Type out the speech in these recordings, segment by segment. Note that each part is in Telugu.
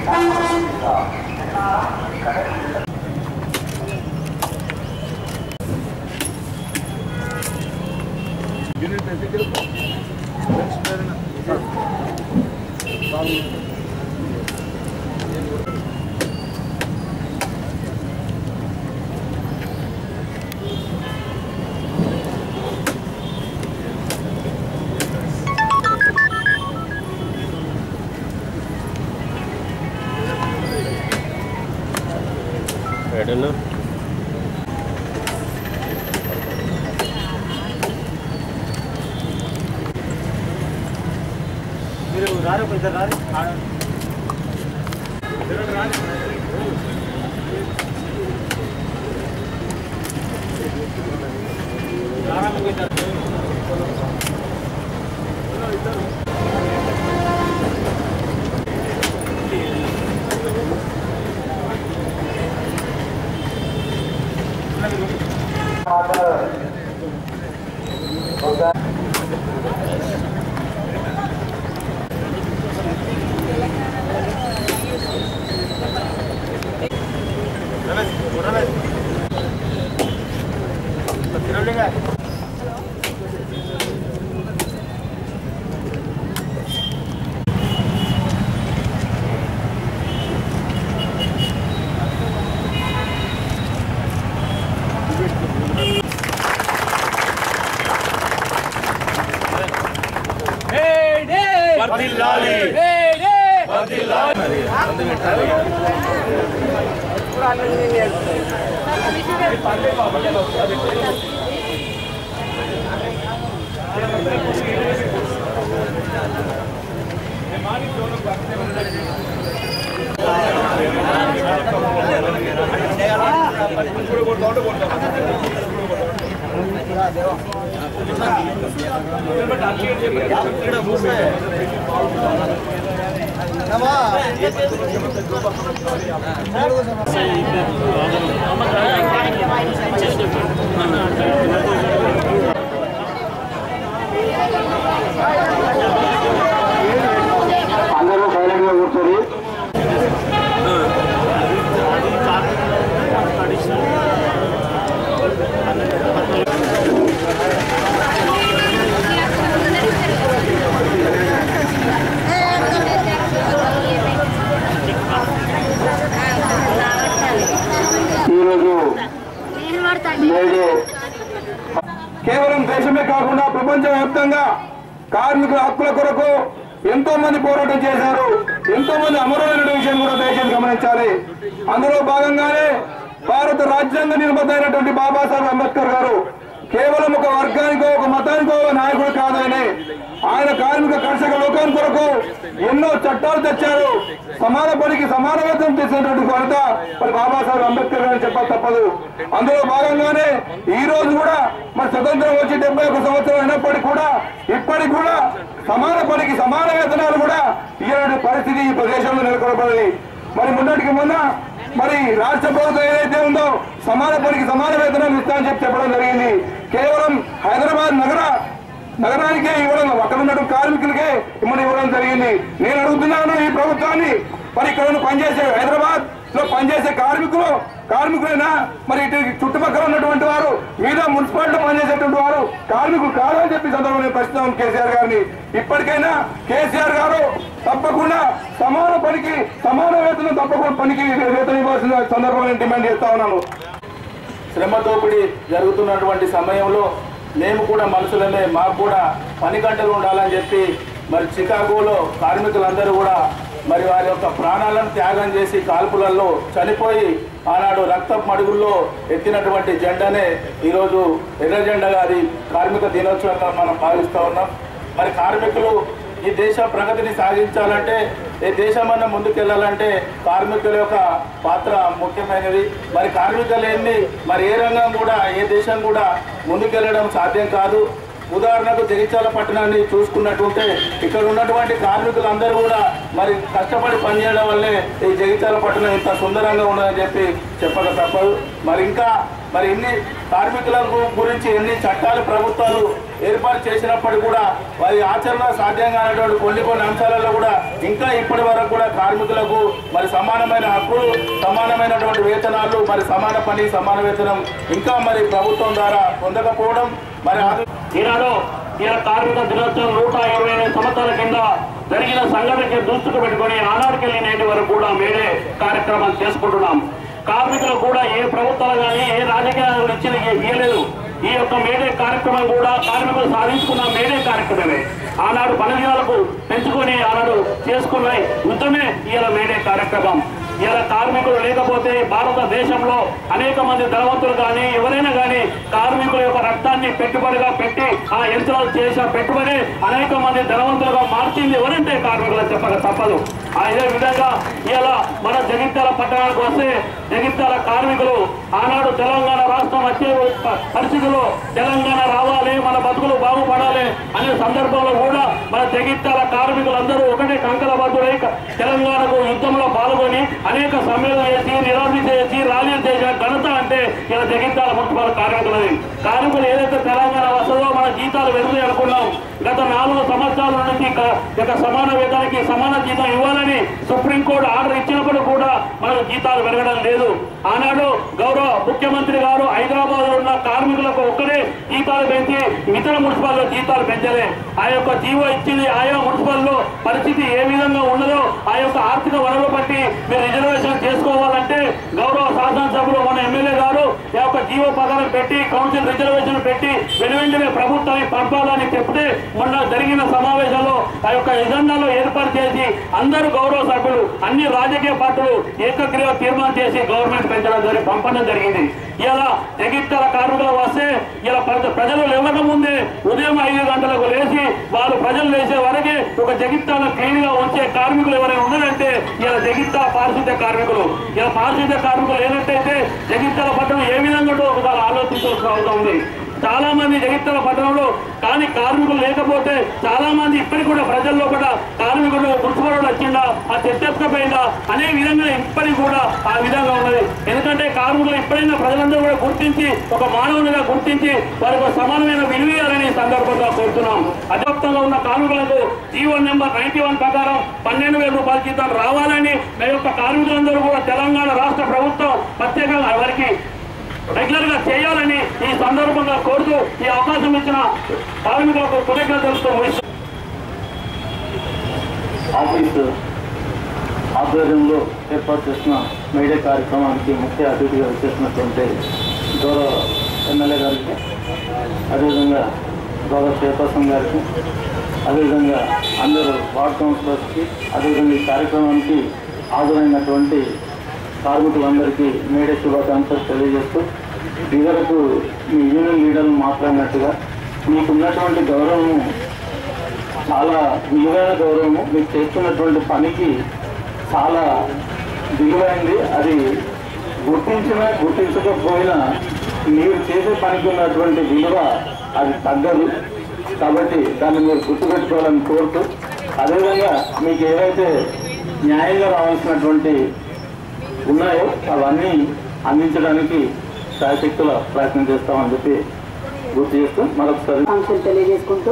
ఎడన్నా మీరు రారు ఇద్దరు రారు అందరూ సైలెంట్ గా కూర్చొని ఈరోజు నేడు కేవలం దేశమే కాకుండా ప్రపంచవ్యాప్తంగా కార్మికుల హక్కుల కొరకు ఎంతో మంది పోరాటం చేశారు ఎంతో మంది అమరులైన విషయం కూడా దయచేసి గమనించాలి అందులో భాగంగానే భారత రాజ్యాంగ నిర్మాతైనటువంటి బాబాసాహెబ్ అంబేద్కర్ గారు కేవలం ఒక వర్గానికో ఒక మతానికో ఒక నాయకుడు కాదని ఆయన కార్మిక కర్షక లోకం కొరకు ఎన్నో చట్టాలు తెచ్చారు సమాన పనికి సమాన వేతనం తెచ్చినటువంటి ఘనత మరి బాబాసాహెబ్ అంబేద్కర్ గారు చెప్పక తప్పదు అందులో భాగంగానే ఈ రోజు కూడా మరి స్వతంత్రం వచ్చి డెబ్బై ఒక సంవత్సరం అయినప్పటికీ కూడా ఇప్పటికి కూడా సమాన పనికి సమాన వేతనాలు కూడా ఇలాంటి పరిస్థితి ఈ ప్రదేశంలో నెలకొనబడింది మరి మొన్నటికి మొన్న మరి రాష్ట్ర ప్రభుత్వం ఏదైతే ఉందో సమాన పనికి సమాన వేతనం ఇస్తామని చెప్పి చెప్పడం జరిగింది కేవలం హైదరాబాద్ నగర నగరానికే ఇవ్వడం అక్కడ ఉన్నటువంటి కార్మికులకే ఇమ్మని ఇవ్వడం జరిగింది నేను అడుగుతున్నాను ఈ ప్రభుత్వాన్ని మరి ఇక్కడ ఉన్న పనిచేసే హైదరాబాద్ లో పనిచేసే కార్మికులు కార్మికులైనా మరి ఇటు చుట్టుపక్కల ఉన్నటువంటి వారు మీద మున్సిపాలిటీ పనిచేసేటువంటి వారు కార్మికులు కాదని చెప్పి సందర్భంగా ప్రశ్న కేసీఆర్ గారిని ఇప్పటికైనా కేసీఆర్ గారు తప్పకుండా సమాన పనికి సమాన వేతనం తప్పకుండా పనికి వేతనం ఇవ్వాల్సిన సందర్భంగా నేను డిమాండ్ చేస్తా ఉన్నాను శ్రమ దోపిడీ జరుగుతున్నటువంటి సమయంలో మేము కూడా మనుషులమే మాకు కూడా పని గంటలు ఉండాలని చెప్పి మరి చికాగోలో కార్మికులందరూ కూడా మరి వారి యొక్క ప్రాణాలను త్యాగం చేసి కాల్పులలో చనిపోయి ఆనాడు రక్త మడుగుల్లో ఎత్తినటువంటి జెండానే ఈరోజు ఎర్ర జెండాగా అది కార్మిక దినోత్సవంగా మనం భావిస్తూ ఉన్నాం మరి కార్మికులు ఈ దేశ ప్రగతిని సాధించాలంటే ఈ దేశమన్నా ముందుకెళ్లాలంటే కార్మికుల యొక్క పాత్ర ముఖ్యమైనది మరి కార్మికులు లేని మరి ఏ రంగం కూడా ఏ దేశం కూడా ముందుకెళ్లడం సాధ్యం కాదు ఉదాహరణకు జగిత్యాల పట్టణాన్ని చూసుకున్నట్టుంటే ఇక్కడ ఉన్నటువంటి కార్మికులందరూ కూడా మరి కష్టపడి పనిచేయడం వల్లే ఈ జగిత్యాల పట్టణం ఇంత సుందరంగా ఉన్నదని చెప్పి చెప్పక తప్పదు మరి ఇంకా మరి ఎన్ని కార్మికుల గు- గురించి ఎన్ని చట్టాలు ప్రభుత్వాలు ఏర్పాటు చేసినప్పటికీ కూడా వారి ఆచరణ సాధ్యం కానటువంటి కొన్ని కొన్ని అంశాలలో కూడా ఇంకా ఇప్పటి వరకు కూడా కార్మికులకు మరి సమానమైన హక్కులు సమానమైనటువంటి వేతనాలు మరి సమాన పని సమాన వేతనం ఇంకా మరి ప్రభుత్వం ద్వారా పొందకపోవడం మరి అది ఈనాడు ఈయన కార్మిక దినోత్సవం నూట ఇరవై ఎనిమిది సంవత్సరాల కింద జరిగిన సంఘటనకి దృష్టికి పెట్టుకొని ఆనాటికెళ్ళి నేటి వరకు కూడా మేడే కార్యక్రమం చేసుకుంటున్నాం కార్మికులు కూడా ఏ ప్రభుత్వాలు కానీ ఏ రాజకీయాలు ఇచ్చిన ఇవ్వలేదు ఈ యొక్క మేడే కార్యక్రమం కూడా కార్మికులు సాధించుకున్న మేడే కార్యక్రమమే ఆనాడు పని దినాలకు పెంచుకొని ఆనాడు చేసుకున్న యుద్ధమే ఇవాళ మేడే కార్యక్రమం ఇలా కార్మికులు లేకపోతే భారతదేశంలో అనేక మంది ధనవంతులు కానీ ఎవరైనా కానీ కార్మికుల యొక్క రక్తాన్ని పెట్టుబడిగా పెట్టి ఆ యంత్రాలు చేసిన పెట్టుబడి అనేక మంది ధనవంతులుగా మార్చింది ఎవరంటే కార్మికులు చెప్పక తప్పదు అదే విధంగా ఇలా మన జగిత్యాల పట్టణానికి వస్తే జగిత్యాల కార్మికులు ఆనాడు తెలంగాణ రాష్ట్రం వచ్చే ప- పరిస్థితుల్లో తెలంగాణ రావాలి మన బతుకులు బాగుపడాలి అనే సందర్భంలో కూడా మన జగిత్యాల కార్మికులందరూ ఒకటే కంకల బద్దులై తెలంగాణకు యుద్ధంలో పాల్గొని అనేక సమ్మెలు చేసి నిరాశ చేసి ర్యాలీలు చేసిన ఘనత అంటే ఇలా జగిత్యాల మున్సిపల్ కార్మికులది కార్మికులు ఏదైతే తెలంగాణ వస్తుందో మన జీతాలు పెరుగుతాయి అనుకున్నాం గత నాలుగు సంవత్సరాల నుంచి క- ఇక సమాన వేతనానికి సమాన జీతం ఇవ్వాలని సుప్రీంకోర్టు ఆర్డర్ ఇచ్చినప్పుడు కూడా మనకు జీతాలు పెరగడం లేదు ఆనాడు గౌరవ ముఖ్యమంత్రి గారు హైదరాబాద్ లో ఉన్న కార్మికులకు ఒక్కడే జీతాలు పెంచి ఇతర మున్సిపాల్లో జీతాలు పెంచలే ఆ యొక్క జీవో ఇచ్చింది ఆయా మున్సిపల్లో పరిస్థితి ఏ విధంగా ఉన్నదో ఆ యొక్క ఆర్థిక వనరులు బట్టి మీరు రిజర్వేషన్ చేసుకోవాలంటే గౌరవ శాసనసభలో మన ఎమ్మెల్యే గారు ఈ యొక్క జీవో పథకం పెట్టి కౌన్సిల్ రిజర్వేషన్ పెట్టి వెనువెంటనే ప్రభుత్వానికి పంపాలని చెప్తే మొన్న జరిగిన సమావేశంలో ఆ యొక్క ఎజెండాలో ఏర్పాటు చేసి అందరూ గౌరవ సభ్యులు అన్ని రాజకీయ పార్టీలు ఏకగ్రీవ తీర్మానం చేసి గవర్నమెంట్ పెంచడం జరిగి పంపడం జరిగింది ఇలా జగిత్యాల కార్మికులు వస్తే ఇలా ప్రజ- ప్రజలు లేవక ముందే ఉదయం ఐదు గంటలకు లేచి వాళ్ళు ప్రజలు లేచే వరకే ఒక జగిత్యాల క్లీన్ గా ఉంచే కార్మికులు ఎవరైనా ఉన్నారంటే ఇలా జగిత్యాల పారిశుద్ధ్య కార్మికులు ఇలా పారిశుద్ధ్య కార్మికులు లేనట్టయితే జగిత్యాల పట్టణం ఏ విధంగా ఉంటుందో ఒకసారి ఆలోచించాల్సిన అవసరం ఉంది చాలా మంది జగిత్యాల పట్టణంలో కానీ కార్మికులు లేకపోతే చాలా మంది ఇప్పటికి కూడా ప్రజల్లో కూడా కార్మికులు మున్సిపల్ వచ్చిందా ఆ చెత్తెత్తకపోయిందా అనే విధంగా ఇప్పటికి కూడా ఆ విధంగా ఉన్నది ఎందుకంటే కార్మికులు ఇప్పుడైనా ప్రజలందరూ కూడా గుర్తించి ఒక మానవునిగా గుర్తించి వారికి ఒక సమానమైన విలువయాలని ఈ సందర్భంగా కోరుతున్నాం అధివ్యాప్తంగా ఉన్న కార్మికులకు జీవో నెంబర్ నైన్టీ వన్ ప్రకారం పన్నెండు వేల రూపాయల జీతం రావాలని మా యొక్క కార్మికులందరూ కూడా తెలంగాణ రాష్ట్ర ప్రభుత్వం ప్రత్యేకంగా వారికి రెగ్యులర్ గా చేయాలని ఈ సందర్భంగా కోరుతూ ఈ అవకాశం ఇచ్చిన కార్మికులకు కృతజ్ఞతలతో ముగిస్తున్నాను. ఆఫీస్ ఆధ్వర్యంలో ఏర్పాటు చేసిన మీడియా కార్యక్రమానికి ముఖ్య అతిథిగా వచ్చేసినటువంటి గౌరవ ఎమ్మెల్యే గారికి అదేవిధంగా గౌరవ చైర్పర్సన్ గారికి అదేవిధంగా అందరూ వార్డ్ కౌన్సిలర్స్కి అదేవిధంగా ఈ కార్యక్రమానికి హాజరైనటువంటి కార్మికులందరికీ మీడియా శుభాకాంక్షలు తెలియజేస్తూ ఇదివరకు మీ యూనియన్ లీడర్లు మాట్లాడినట్టుగా మీకున్నటువంటి గౌరవము చాలా విలువైన గౌరవము మీరు చేస్తున్నటువంటి పనికి చాలా విలువైంది అది గుర్తించినా గుర్తించకపోయినా మీరు చేసే పనికి ఉన్నటువంటి విలువ అది తగ్గదు కాబట్టి దాన్ని మీరు గుర్తుపెట్టుకోవాలని కోరుతూ అదేవిధంగా మీకు ఏవైతే న్యాయంగా రావాల్సినటువంటి ఉన్నాయో అవన్నీ అందించడానికి శాయశక్తుల ప్రయత్నం చేస్తామని చెప్పి గుర్తు చేస్తూ మరొకసారి ఆంక్షలు తెలియజేసుకుంటూ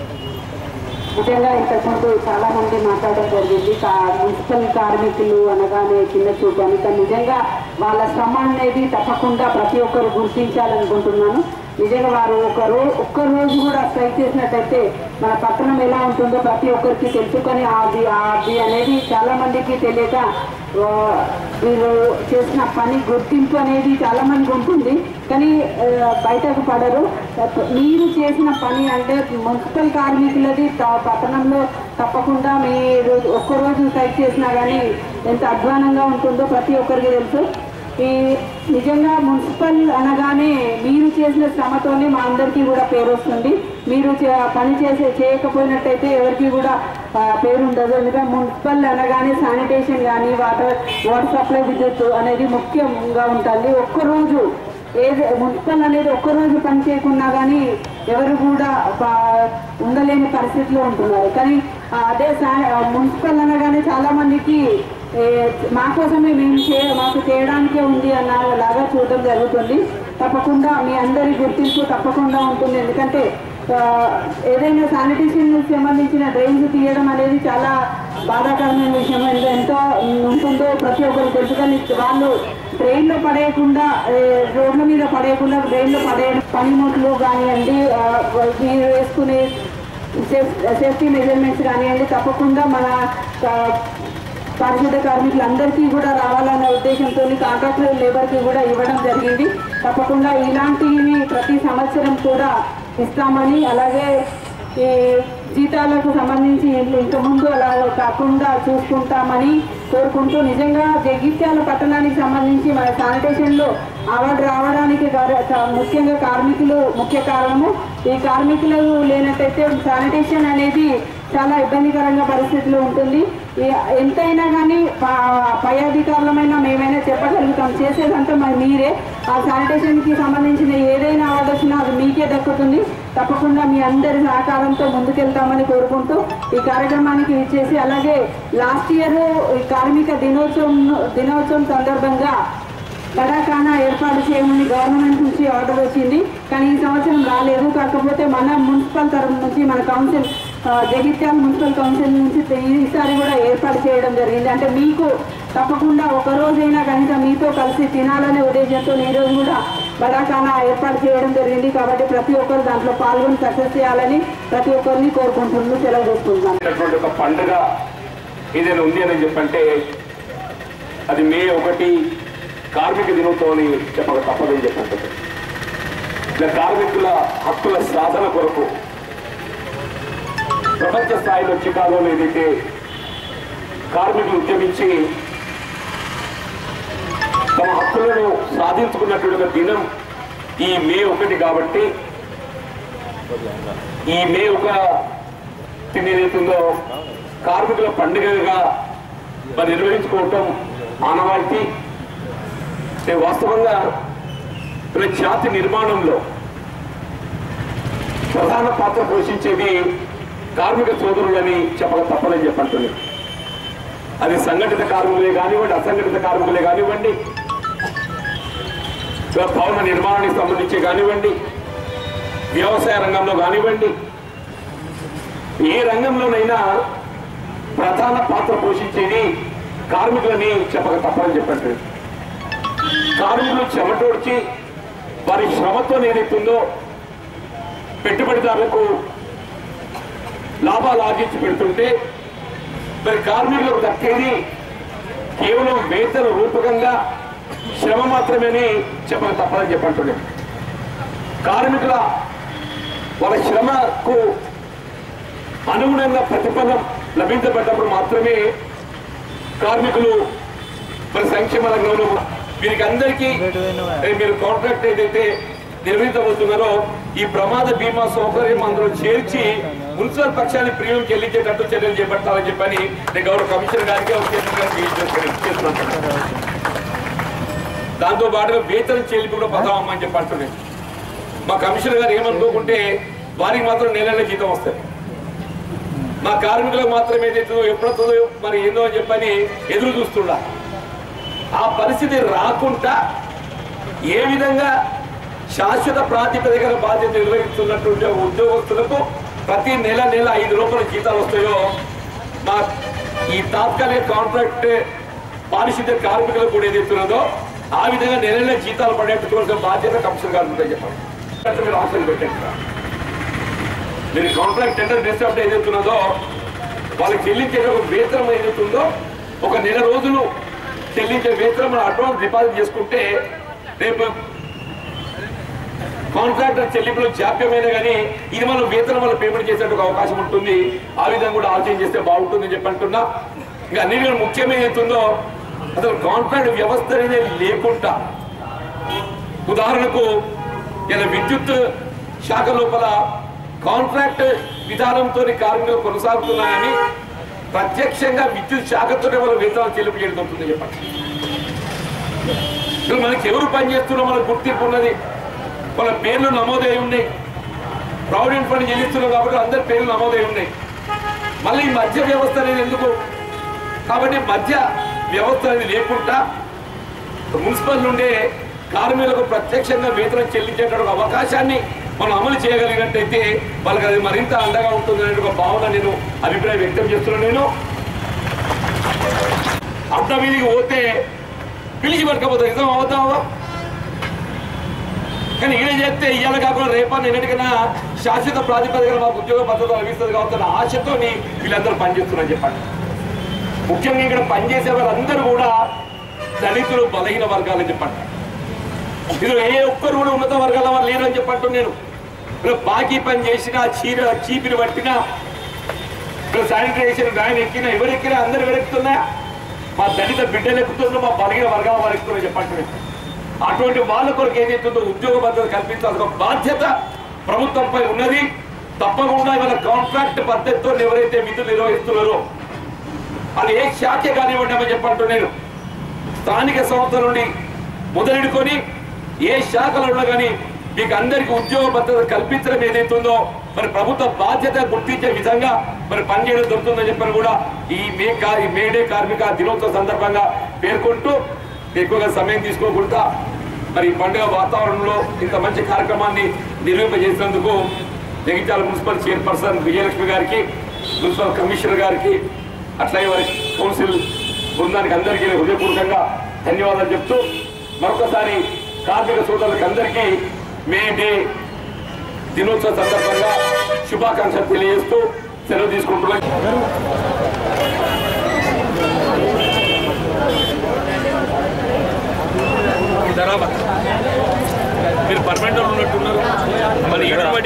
నిజంగా ఇంతకుముందు చాలా మంది మాట్లాడడం జరిగింది కా- మున్సిపల్ కార్మికులు అనగానే చిన్న చూపు అని కానీ నిజంగా వాళ్ళ శ్రమ అనేది తప్పకుండా ప్రతి ఒక్కరు గుర్తించాలనుకుంటున్నాను నిజంగా వారు ఒక రోజు ఒక్క రోజు కూడా స్ట్రైక్ చేసినట్టయితే మన పట్టణం ఎలా ఉంటుందో ప్రతి ఒక్కరికి తెలుసుకొని అది అది అనేది చాలా మందికి తెలియక ఆ, వీరు చేసిన పని గుర్తింపు అనేది చాలా మందికి ఉంటుంది కానీ ఆ, బయటకు పడరు మీరు చేసిన పని అంటే మున్సిపల్ కార్మికులది త- పట్టణంలో తప్పకుండా మీరు ఒక్కరోజు స్ట్రైక్ చేసినా కానీ ఎంత అధ్వానంగా ఉంటుందో ప్రతి ఒక్కరికి తెలుసు ఈ నిజంగా మున్సిపల్ అనగానే మీరు చేసిన శ్రమతోనే మా అందరికీ కూడా పేరు వస్తుంది మీరు చే- పని చేసే చేయకపోయినట్టయితే ఎవరికి కూడా ఆ, పేరు ఉండదు ఎందుకంటే మున్సిపల్ అనగానే శానిటేషన్ కానీ వాటర్ వాటర్ సప్లై విద్యుత్ అనేది ముఖ్యంగా ఉంటుంది ఒక్కరోజు ఏది మున్సిపల్ అనేది ఒక్కరోజు పని చేయకున్నా కానీ ఎవరు కూడా ప- ఉండలేని పరిస్థితిలో ఉంటున్నారు కానీ ఆ, అదే సా- ఆ, మున్సిపల్ అనగానే చాలా మందికి ఏ, మా కోసమే మేము చే మాకు చేయడానికే ఉంది అన్న లాగా చూడడం జరుగుతుంది తప్పకుండా మీ అందరి గుర్తింపు తప్పకుండా ఉంటుంది ఎందుకంటే ఆ, ఏదైనా శానిటేషన్ సంబంధించిన డ్రైన్స్ తీయడం అనేది చాలా బాధాకరమైన విషయం ఎంత ఎంతో ఉంటుందో ప్రతి ఒక్కరు తెలుసు కానీ వాళ్ళు ట్రైన్లో పడేయకుండా ఏ, రోడ్ల మీద పడేయకుండా ట్రైన్లో పడేయడం పనిముట్లు కానివ్వండి ఆ, మీరు వేసుకునే సేఫ్ సేఫ్టీ మెజర్మెంట్స్ కానివ్వండి తప్పకుండా మన ఆ, పారిశుద్ధ కార్మికులందరికీ కూడా రావాలనే ఉద్దేశంతో కాంట్రాక్ట్ లేబర్కి కూడా ఇవ్వడం జరిగింది తప్పకుండా ఇలాంటివి ప్రతి సంవత్సరం కూడా ఇస్తామని అలాగే ఈ జీతాలకు సంబంధించి ఇంత ముందు అలా కాకుండా చూసుకుంటామని కోరుకుంటూ నిజంగా జగిత్యాల పట్టణానికి సంబంధించి మన శానిటేషన్లో అవార్డు రావడానికి కార- కా- ముఖ్యంగా కార్మికులు ముఖ్య కారణము ఈ కార్మికులు లేనట్టయితే శానిటేషన్ అనేది చాలా ఇబ్బందికరంగా పరిస్థితిలో ఉంటుంది ఈ- ఎంతైనా కానీ ప- పై అధికారులమైనా మేమైనా చెప్పగలుగుతాం చేసేదంతా మరి మీరే ఆ శానిటేషన్కి సంబంధించిన ఏదైనా అవార్డు వచ్చినా అది మీకే దక్కుతుంది తప్పకుండా మీ అందరి సహకారంతో ముందుకెళ్తామని కోరుకుంటూ ఈ కార్యక్రమానికి ఇచ్చేసి అలాగే లాస్ట్ ఇయర్ ఈ కార్మిక దినోత్సవం దినోత్సవం సందర్భంగా బడాఖానా ఏర్పాటు చేయమని గవర్నమెంట్ నుంచి ఆర్డర్ వచ్చింది కానీ ఈ సంవత్సరం రాలేదు కాకపోతే మన మున్సిపల్ తరఫు నుంచి మన కౌన్సిల్ ఆ, జగిత్యాల మున్సిపల్ కౌన్సిల్ నుంచి ఈసారి కూడా ఏర్పాటు చేయడం జరిగింది అంటే మీకు తప్పకుండా ఒక రోజైనా కనుక మీతో కలిసి తినాలనే ఉద్దేశంతో ఈ రోజు కూడా బడాఖానా ఏర్పాటు చేయడం జరిగింది కాబట్టి ప్రతి ఒక్కరు దాంట్లో పాల్గొని సక్సెస్ చేయాలని ప్రతి ఒక్కరిని కోరుకుంటున్నాను సెలవు తీసుకుంటున్నాను అనేటటువంటి ఒక పండుగ ఏదైనా ఉంది అని చెప్పంటే అది మే ఒకటి కార్మిక దినోత్సవం అని చెప్పక తప్పదని చెప్పండి ఇలా కార్మికుల హక్కుల సాధన కొరకు ప్రపంచ స్థాయిలో చికాగోలో ఏదైతే కార్మికులు ఉద్యమించి తమ హక్కులను సాధించుకున్నటువంటి ఒక దినం ఈ మే ఒకటి కాబట్టి ఈ మే ఒక ఏదైతుందో కార్మికుల పండుగగా మరి నిర్వహించుకోవటం ఆనవాయితీ అంటే వాస్తవంగా మన జాతి నిర్మాణంలో ప్రధాన పాత్ర పోషించేది కార్మిక సోదరులని చెప్పక తప్పదని చెప్పంటుంది అది సంఘటిత కార్మికులే కానివ్వండి అసంఘటిత కార్మికులే కానివ్వండి ఇలా భవన నిర్మాణానికి సంబంధించి కానివ్వండి వ్యవసాయ రంగంలో కానివ్వండి ఏ రంగంలోనైనా ప్రధాన పాత్ర పోషించేది కార్మికులని చెప్పక తప్పని చెప్పండి కార్మికులు చెమటోడ్చి వారి శ్రమతో ఏదైతుందో పెట్టుబడిదారులకు లాభాలు ఆర్జించి పెడుతుంటే మరి కార్మికులకు దక్కేది కేవలం వేతన రూపకంగా శ్రమ మాత్రమేని చెప్పక తప్పదని చెప్పంటుండే కార్మికుల వాళ్ళ శ్రమకు అనుగుణంగా ప్రతిఫలం లభించబడ్డప్పుడు మాత్రమే కార్మికులు మరి సంక్షేమ రంగంలో వీరికి అందరికీ ఏ మీరు కాంట్రాక్ట్ ఏదైతే నిర్వహించబోతున్నారో ఈ ప్రమాద బీమా సౌకర్యం అందులో చేర్చి మున్సిపల్ పక్షాన్ని ప్రీమియం చెల్లించేటట్టు చర్యలు చేపట్టాలని చెప్పని నేను గౌరవ కమిషనర్ గారికి ఒక కేంద్ర గారికి చేస్తున్నాను దాంతో పాటుగా వేతన చెల్లింపు కూడా పదామని చెప్పి అంటున్నాను మా కమిషనర్ గారు ఏమనుకోకుంటే వారికి మాత్రం నెల నెల జీతం వస్తాయి మా కార్మికులకు మాత్రం ఏదైతుందో ఎప్పుడొస్తుందో మరి ఏందో అని చెప్పని ఎదురు చూస్తుండా ఆ పరిస్థితి రాకుండా ఏ విధంగా శాశ్వత ప్రాతిపదికన బాధ్యత నిర్వహిస్తున్నటువంటి ఉద్యోగస్తులకు ప్రతి నెల నెల ఐదు రూపాయల జీతాలు వస్తాయో మా ఈ తాత్కాలిక కాంట్రాక్ట్ పారిశుద్ధ్య కార్మికులకు కూడా ఏదైతున్నదో ఆ విధంగా నెల నెల జీతాలు పడేట్టు చూడాల్సిన బాధ్యత కమిషనర్ గారు ఉందని చెప్పండి అంటే మీరు ఆశలు పెట్టండి మీరు కాంట్రాక్ట్ టెండర్ డిస్టర్బ్ ఏదైతున్నదో వాళ్ళకి చెల్లించే ఒక వేతనం ఏదైతుందో ఒక నెల రోజులు చెల్లించే వేతనం మనం అడ్వాన్స్ డిపాజిట్ చేసుకుంటే రేపు కాంట్రాక్టర్ చెల్లింపులో జాప్యమైన కానీ ఇది మనం వేతనం వల్ల పేమెంట్ చేసేందుకు ఒక అవకాశం ఉంటుంది ఆ విధంగా కూడా ఆలోచన చేస్తే బాగుంటుందని చెప్పి అంటున్నా ఇంకా అన్నిటికన్నా ముఖ్యమైన ఏతుందో అసలు కాంట్రాక్ట్ వ్యవస్థ అనేది లేకుండా ఉదాహరణకు ఇలా విద్యుత్ శాఖ లోపల కాంట్రాక్ట్ విధానంతో కార్మికులు కొనసాగుతున్నాయని ప్రత్యక్షంగా విద్యుత్ శాఖతోనే వాళ్ళ వేతనాలు చెల్లింపు చేయడం జరుగుతుంది చెప్పండి ఇప్పుడు మనకి ఎవరు పనిచేస్తున్నారో మనకు గుర్తింపు ఉన్నది వాళ్ళ పేర్లు నమోదై ఉన్నాయి ప్రావిడెంట్ ఫండ్ చెల్లిస్తున్నాం కాబట్టి అందరి పేర్లు నమోదై ఉన్నాయి మళ్ళీ ఈ మధ్య వ్యవస్థ అనేది ఎందుకు కాబట్టి మధ్య వ్యవస్థ అనేది లేకుండా మున్సిపల్ నుండే కార్మికులకు ప్రత్యక్షంగా వేతనం చెల్లించేటువంటి అవకాశాన్ని మనం అమలు చేయగలిగినట్టయితే వాళ్ళకి అది మరింత అండగా ఉంటుంది అనే ఒక భావన నేను అభిప్రాయం వ్యక్తం చేస్తున్నాను నేను అడ్డ మీదికి పోతే పిలిచి పట్టుకపోతే నిజం అవుతావా కానీ ఈయన చేస్తే ఇవాళ కాకుండా రేపా ఎన్నిటికైనా శాశ్వత ప్రాతిపదికన మాకు ఉద్యోగ పద్ధతి లభిస్తుంది కాబట్టి అన్న ఆశతో వీళ్ళందరూ పనిచేస్తున్నారని చెప్పండి ముఖ్యంగా ఇక్కడ పనిచేసే వాళ్ళందరూ కూడా దళితులు బలహీన వర్గాలని చెప్పండి ఇందులో ఏ ఒక్కరు కూడా ఉన్నత వర్గాల వారు లేరని చెప్పంటూ నేను ఇక్కడ బాకీ పని చేసిన చీర చీపిని పట్టినా ఇక్కడ శానిటైజేషన్ వ్యాన్ ఎక్కినా ఎవరు ఎక్కినా అందరు ఎవరెక్కుతున్నా మా దళిత బిడ్డలు ఎక్కుతున్నారు మా బలహీన వర్గాల వారు ఎక్కుతున్నారు చెప్పండి నేను. అటువంటి వాళ్ళ కొరకు ఏదైతుందో ఉద్యోగ భద్రత కల్పించాల్సిన బాధ్యత ప్రభుత్వంపై ఉన్నది తప్పకుండా ఇవాళ కాంట్రాక్ట్ పద్ధతితో ఎవరైతే విధులు నిర్వహిస్తున్నారో అది ఏ శాఖ కానివ్వండి అని చెప్పంటూ నేను స్థానిక సంస్థ నుండి మొదలెడుకొని ఏ శాఖలో ఉన్నా కానీ మీకు అందరికీ ఉద్యోగ భద్రత కల్పించడం ఏదైతుందో మరి ప్రభుత్వ బాధ్యత గుర్తించే విధంగా మరి పనిచేయడం దొరుకుతుందని చెప్పని కూడా ఈ మే కా- ఈ మేడే కార్మిక దినోత్సవ సందర్భంగా పేర్కొంటూ ఎక్కువగా సమయం తీసుకోకుండా మరి ఈ పండుగ వాతావరణంలో ఇంత మంచి కార్యక్రమాన్ని నిర్వహింపజేసినందుకు జగిత్యాల మున్సిపల్ చైర్పర్సన్ విజయలక్ష్మి గారికి మున్సిపల్ కమిషనర్ గారికి అట్లాగే వారి కౌన్సిల్ బృందానికి అందరికీ నేను హృదయపూర్వకంగా ధన్యవాదాలు చెప్తూ మరొకసారి కార్మిక సోదరులకు అందరికీ మే డే దినోత్సవ సందర్భంగా శుభాకాంక్షలు తెలియజేస్తూ సెలవు తీసుకుంటున్నాను ధరాబాద్ మీరు పర్మనెంట్ వాళ్ళు ఉన్నట్టున్నారు మరి ఎటువంటి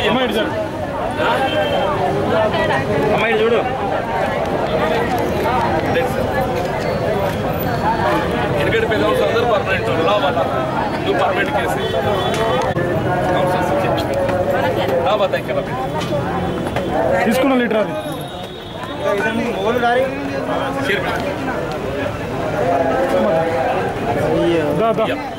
అమ్మాయి చూడు ఎందుకంటే పెద్ద అవసరం అందరూ పర్మనెంట్ రావాలా నువ్వు పర్మనెంట్ కేసు రాబోతా ఇక్కడ తీసుకున్న లీటర్ అది మొగలు దారి చైర్మన్ దా దా యా